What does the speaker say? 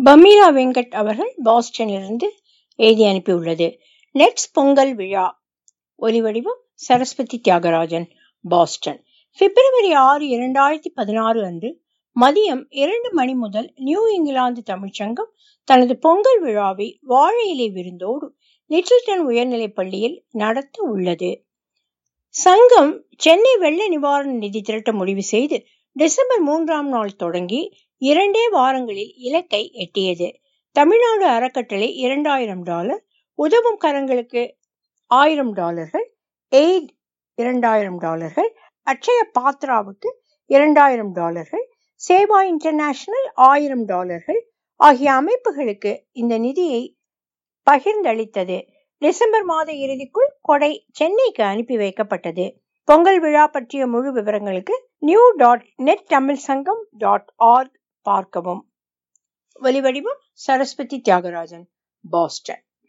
பமீரா வெங்கட் அவர்கள் பாஸ்டனிலிருந்து எழுதி அனுப்பியுள்ளது நெட்ஸ் பொங்கல் விழா ஒலிவடிவம் சரஸ்வதி தியாகராஜன் பாஸ்டன் பிப்ரவரி ஆறு இரண்டாயிரத்தி பதினாறு அன்று மதியம் இரண்டு மணி முதல் நியூ இங்கிலாந்து தமிழ்ச்சங்கம் தனது பொங்கல் விழாவை வாழை இலை விருந்தோடு லிட்டில்டன் உயர்நிலைப் பள்ளியில் நடத்த உள்ளது சங்கம் சென்னை வெள்ள நிவாரண நிதி திரட்ட முடிவு செய்து டிசம்பர் மூன்றாம் நாள் தொடங்கி இரண்டே வாரங்களில் இலக்கை எட்டியது தமிழ்நாடு அறக்கட்டளை இரண்டாயிரம் டாலர் உதவும் கரங்களுக்கு ஆயிரம் டாலர்கள் எய்ட் இரண்டாயிரம் டாலர்கள் அட்சய பாத்ராவுக்கு இரண்டாயிரம் டாலர்கள் சேவா இன்டர்நேஷனல் ஆயிரம் டாலர்கள் ஆகிய அமைப்புகளுக்கு இந்த நிதியை பகிர்ந்தளித்தது டிசம்பர் மாத இறுதிக்குள் கொடை சென்னைக்கு அனுப்பி வைக்கப்பட்டது பொங்கல் விழா பற்றிய முழு விவரங்களுக்கு நியூ டாட் நெட் தமிழ் சங்கம் டாட் ஆர்க் பார்க்கவும் ஒலிவடிவம் சரஸ்வதி தியாகராஜன் பாஸ்டன்